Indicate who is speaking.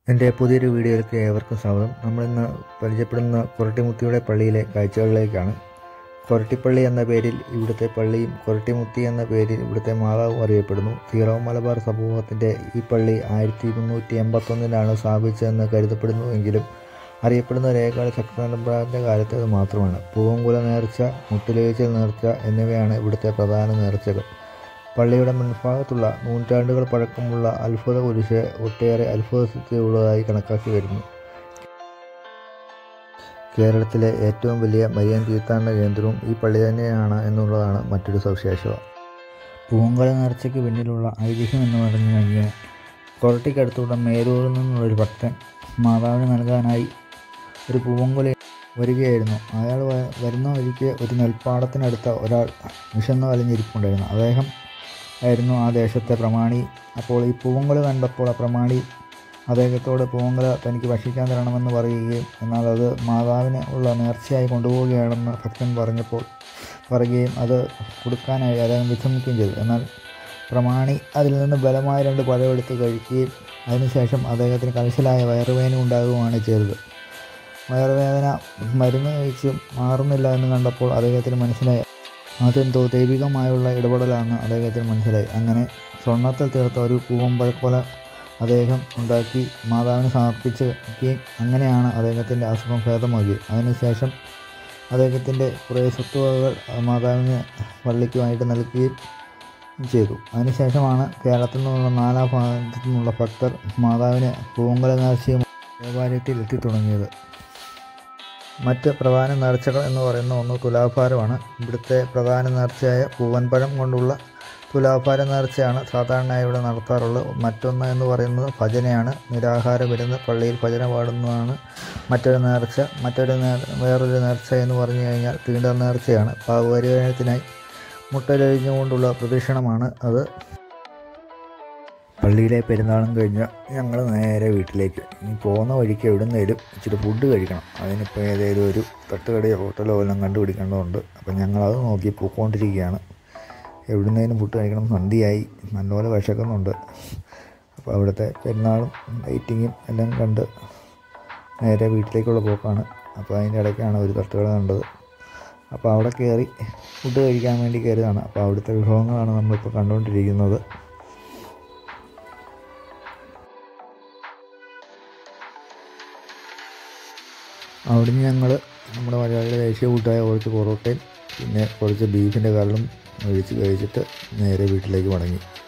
Speaker 1: എൻ്റെ പുതിയൊരു വീഡിയോയിലേക്ക് ഏവർക്കും സ്വാഗതം നമ്മളിന്ന് പരിചയപ്പെടുന്ന കൊരട്ടിമുത്തിയുടെ പള്ളിയിലെ കാഴ്ചകളിലേക്കാണ് കൊരട്ടിപ്പള്ളി എന്ന പേരിൽ ഇവിടുത്തെ പള്ളിയും കൊരട്ടിമുത്തി എന്ന പേരിൽ ഇവിടുത്തെ മാതാവും അറിയപ്പെടുന്നു സീറോ മലബാർ സമൂഹത്തിൻ്റെ ഈ പള്ളി ആയിരത്തി മുന്നൂറ്റി എൺപത്തൊന്നിലാണ് സ്ഥാപിച്ചതെന്ന് കരുതപ്പെടുന്നുവെങ്കിലും അറിയപ്പെടുന്ന രേഖകൾ ശക്തനമ്പ്രാൻ്റെ കാലത്തേത് മാത്രമാണ് പൂവങ്കുല നേർച്ച മുട്ടിലേച്ചൽ നേർച്ച എന്നിവയാണ് ഇവിടുത്തെ പ്രധാന നേർച്ചകൾ പള്ളിയുടെ മുൻഭാഗത്തുള്ള നൂറ്റാണ്ടുകൾ പഴക്കമുള്ള അത്ഭുത കുരിശ് ഒട്ടേറെ അത്ഭുതത്തിലുള്ളതായി കണക്കാക്കി വരുന്നു കേരളത്തിലെ ഏറ്റവും വലിയ മരിയൻ തീർത്ഥാടന കേന്ദ്രവും ഈ പള്ളി തന്നെയാണ് എന്നുള്ളതാണ് മറ്റൊരു സവിശേഷത പൂങ്കല നേർച്ചയ്ക്ക് പിന്നിലുള്ള ഐതിഹ്യം എന്ന് പറഞ്ഞു കഴിഞ്ഞാൽ കൊരട്ടിക്കടുത്തുള്ള മേരൂരിൽ നിന്നുള്ളൊരു ഭക്തൻ മാതാവിന് നൽകാനായി ഒരു പൂവങ്കുല വരികയായിരുന്നു അയാൾ വ- വരുന്ന വഴിക്ക് ഒരു നെൽപ്പാടത്തിനടുത്ത ഒരാൾ വിശന്ന് വലഞ്ഞിരിപ്പുണ്ടായിരുന്നു അദ്ദേഹം ആയിരുന്നു ആ ദേശത്തെ പ്രമാണി അപ്പോൾ ഈ പൂവങ്കുല കണ്ടപ്പോൾ ആ പ്രമാണി അദ്ദേഹത്തോട് പൂവങ്കുല തനിക്ക് ഭക്ഷിക്കാൻ തരണമെന്ന് പറയുകയും എന്നാൽ അത് മാതാവിന് ഉള്ള നേർച്ചയായി കൊണ്ടുപോവുകയാണെന്ന് ഭക്തൻ പറഞ്ഞപ്പോൾ പറയുകയും അത് കൊടുക്കാനായി അദ്ദേഹം വിസമ്മതിക്കുകയും ചെയ്തു എന്നാൽ പ്രമാണി അതിൽ നിന്ന് ബലമായ രണ്ട് പഴമെടുത്ത് കഴിക്കുകയും അതിനുശേഷം അദ്ദേഹത്തിന് കലശലായ വയറുവേദന ഉണ്ടാകുകയാണ് ചെയ്തത് വയറുവേദന മരുന്ന് കഴിച്ച് മാറുന്നില്ല എന്ന് കണ്ടപ്പോൾ അദ്ദേഹത്തിന് മനസ്സിലായി അതെന്തോ ദൈവികമായുള്ള ഇടപെടലാണെന്ന് അദ്ദേഹത്തിന് മനസ്സിലായി അങ്ങനെ സ്വർണ്ണത്തിൽ തീർത്ത ഒരു പൂവമ്പഴക്കൊല അദ്ദേഹം ഉണ്ടാക്കി മാതാവിന് സമർപ്പിക്കുകയും അങ്ങനെയാണ് അദ്ദേഹത്തിൻ്റെ അസുഖം ഭേദമാക്കിയത് അതിനുശേഷം അദ്ദേഹത്തിൻ്റെ കുറേ സ്വത്തുവകകൾ മാതാവിന് പള്ളിക്കുമായിട്ട് നൽകുകയും ചെയ്തു അതിനുശേഷമാണ് കേരളത്തിൽ നിന്നുള്ള നാലാ ഭാഗത്തു നിന്നുള്ള ഭക്തർ മാതാവിന് പൂവങ്കല നേർച്ചയും ദേവാലയത്തിൽ എത്തി തുടങ്ങിയത് മറ്റ് പ്രധാന നേർച്ചകൾ എന്ന് പറയുന്ന ഒന്ന് തുലാഭാരമാണ് ഇവിടുത്തെ പ്രധാന നേർച്ചയായ പൂവൻപഴം കൊണ്ടുള്ള തുലാഭാര നേർച്ചയാണ് സാധാരണയായി ഇവിടെ നടത്താറുള്ളത് മറ്റൊന്ന് എന്ന് പറയുന്നത് ഭജനയാണ് നിരാഹാരം ഇരുന്ന് പള്ളിയിൽ ഭജന പാടുന്നതാണ് മറ്റൊരു നേർച്ച മറ്റൊരു നേർ വേറൊരു നേർച്ച എന്ന് പറഞ്ഞു കഴിഞ്ഞാൽ തീണ്ട നേർച്ചയാണ് പാവുപരിഹാരത്തിനായി മുട്ടലൊഴിഞ്ഞുകൊണ്ടുള്ള പ്രദക്ഷിണമാണ് അത് പള്ളിയിലെ പെരുന്നാളും കഴിഞ്ഞ് ഞങ്ങൾ നേരെ വീട്ടിലേക്ക് ഇനി പോകുന്ന വഴിക്ക് എവിടുന്നേലും ഇച്ചിരി ഫുഡ് കഴിക്കണം അതിനിപ്പോൾ ഏതെങ്കിലും ഒരു തട്ടുകടയോ ഹോട്ടലോ എല്ലാം കണ്ടുപിടിക്കേണ്ടതുണ്ട് അപ്പം ഞങ്ങളത് നോക്കി പോയിക്കൊണ്ടിരിക്കുകയാണ് എവിടുന്നേലും ഫുഡ് കഴിക്കണം സന്ധ്യയായി നല്ലപോലെ വിശക്കുന്നുണ്ട് അപ്പോൾ അവിടുത്തെ പെരുന്നാളും ലൈറ്റിങ്ങും എല്ലാം കണ്ട് നേരെ വീട്ടിലേക്കുള്ള പോക്കാണ് അപ്പോൾ അതിൻ്റെ ഇടയ്ക്കാണ് ഒരു തട്ടുകട കണ്ടത് അപ്പോൾ അവിടെ കയറി ഫുഡ് കഴിക്കാൻ വേണ്ടി കയറിയതാണ് അപ്പോൾ അവിടുത്തെ വിഭവങ്ങളാണ് നമ്മളിപ്പോൾ കണ്ടുകൊണ്ടിരിക്കുന്നത് അവിടുന്ന് ഞങ്ങൾ നമ്മുടെ മലയാളിയുടെ ദേശീയ കൂട്ടായ കുറച്ച് പൊറോട്ടയും പിന്നെ കുറച്ച് ബീഫിൻ്റെ കള്ളും ഒഴിച്ച് കഴിച്ചിട്ട് നേരെ വീട്ടിലേക്ക് മടങ്ങി